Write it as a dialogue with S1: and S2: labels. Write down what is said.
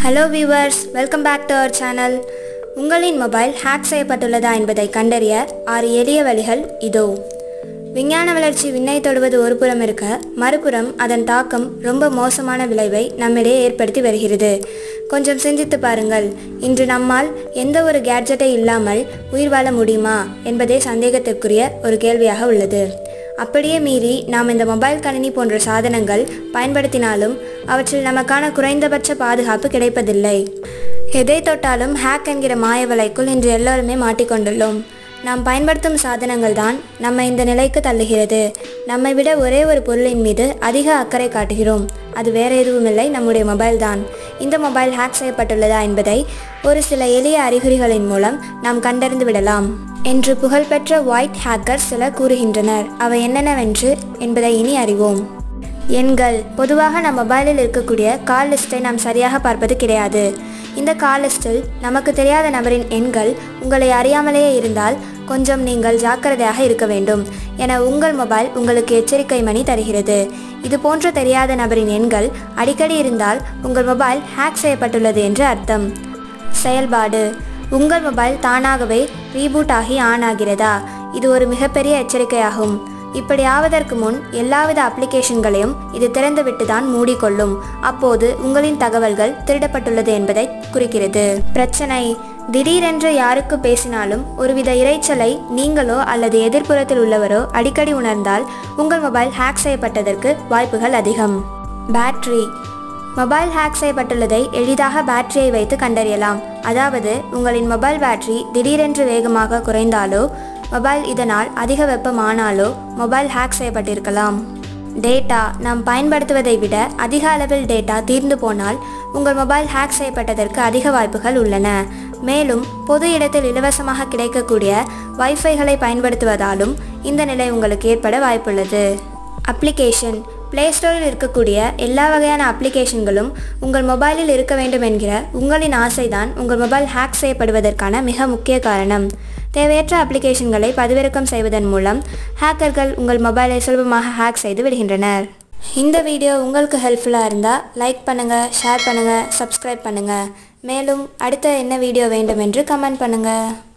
S1: hello viewers welcome back to our channel உங்களின் mobile hack செய்யப்பட்டுள்ளதா என்பதை கண்டறிய ஆறு எளிய வழிகள் இதோ விஞ்ஞான வளர்ச்சி விண்ணை தொடுவது ஒரு புறம் இருக்க மறுபுறம் அதன் தாக்கம் ரொம்ப மோசமான விளைவை நம்மிடையே ஏற்படுத்தி வருகிறது கொஞ்சம் சிந்தித்து பாருங்கள் இன்று நம்மால் எந்த ஒரு கேட்ஜெட்டை இல்லாமல் உயிர் வாழ முடியுமா என்பதே சந்தேகத்திற்குரிய ஒரு கேள்வியாக உள்ளது அப்படியே மீறி நாம் இந்த மொபைல் கணினி போன்ற சாதனங்கள் பயன்படுத்தினாலும் அவற்றில் நமக்கான குறைந்தபட்ச பாதுகாப்பு கிடைப்பதில்லை எதை தொட்டாலும் ஹேக் என்கிற மாய வலைக்குள் இன்று எல்லோருமே மாட்டிக்கொண்டுள்ளோம் நாம் பயன்படுத்தும் சாதனங்கள் தான் நம்மை இந்த நிலைக்கு தள்ளுகிறது நம்மை விட ஒரே ஒரு பொருளின் மீது அதிக அக்கறை காட்டுகிறோம் அது வேற எதுவும் இல்லை நம்முடைய மொபைல் தான் இந்த மொபைல் ஹேக் செய்யப்பட்டுள்ளதா என்பதை ஒரு சில எளிய அறிகுறிகளின் மூலம் நாம் கண்டறிந்து விடலாம் என்று புகழ்பெற்ற ஒயிட் ஹேக்கர் சிலர் கூறுகின்றனர் அவை என்னென்னவென்று என்பதை இனி அறிவோம் எண்கள் பொதுவாக நம் மொபைலில் இருக்கக்கூடிய கால் லிஸ்ட்டை நாம் சரியாக பார்ப்பது கிடையாது இந்த கால் லிஸ்டில் நமக்கு தெரியாத நபரின் எண்கள் உங்களை அறியாமலேயே இருந்தால் கொஞ்சம் நீங்கள் ஜாக்கிரதையாக இருக்க வேண்டும் என உங்கள் மொபைல் உங்களுக்கு எச்சரிக்கை மணி தருகிறது இது போன்ற தெரியாத நபரின் எண்கள் அடிக்கடி இருந்தால் உங்கள் மொபைல் ஹேக் செய்யப்பட்டுள்ளது என்று அர்த்தம் செயல்பாடு உங்கள் மொபைல் தானாகவே ரீபூட் ஆகி ஆன் ஆகிறதா இது ஒரு மிகப்பெரிய எச்சரிக்கையாகும் இப்படி ஆவதற்கு முன் எல்லாவித அப்ளிகேஷன்களையும் இது திறந்துவிட்டு தான் மூடிக்கொள்ளும் அப்போது உங்களின் தகவல்கள் திருடப்பட்டுள்ளது என்பதை குறிக்கிறது பிரச்சனை திடீரென்று யாருக்கு பேசினாலும் ஒருவித இரைச்சலை நீங்களோ அல்லது எதிர்ப்புறத்தில் உள்ளவரோ அடிக்கடி உணர்ந்தால் உங்கள் மொபைல் ஹேக் செய்யப்பட்டதற்கு வாய்ப்புகள் அதிகம் பேட்டரி மொபைல் ஹேக் செய்யப்பட்டுள்ளதை எளிதாக பேட்டரியை வைத்து கண்டறியலாம் அதாவது உங்களின் மொபைல் பேட்டரி திடீரென்று வேகமாக குறைந்தாலோ மொபைல் இதனால் அதிக வெப்பமானாலோ மொபைல் ஹேக் செய்யப்பட்டிருக்கலாம் டேட்டா நாம் பயன்படுத்துவதை விட அதிக அளவில் டேட்டா தீர்ந்து போனால் உங்கள் மொபைல் ஹேக் செய்யப்பட்டதற்கு அதிக வாய்ப்புகள் உள்ளன மேலும் பொது இடத்தில் இலவசமாக கிடைக்கக்கூடிய வைஃபைகளை பயன்படுத்துவதாலும் இந்த நிலை உங்களுக்கு ஏற்பட வாய்ப்புள்ளது அப்ளிகேஷன் ப்ளே ஸ்டோரில் இருக்கக்கூடிய எல்லா வகையான அப்ளிகேஷன்களும் உங்கள் மொபைலில் இருக்க வேண்டும் என்கிற உங்களின் ஆசைதான் உங்கள் மொபைல் ஹேக் செய்யப்படுவதற்கான மிக முக்கிய காரணம் தேவையற்ற அப்ளிகேஷன்களை பதிவிறக்கம் செய்வதன் மூலம் ஹேக்கர்கள் உங்கள் மொபைலை சுலபமாக ஹேக் செய்து விடுகின்றனர் இந்த வீடியோ உங்களுக்கு ஹெல்ப்ஃபுல்லாக இருந்தால் லைக் பண்ணுங்கள் ஷேர் பண்ணுங்கள் சப்ஸ்கிரைப் பண்ணுங்கள் மேலும் அடுத்த என்ன வீடியோ வேண்டும் என்று கமெண்ட் பண்ணுங்கள்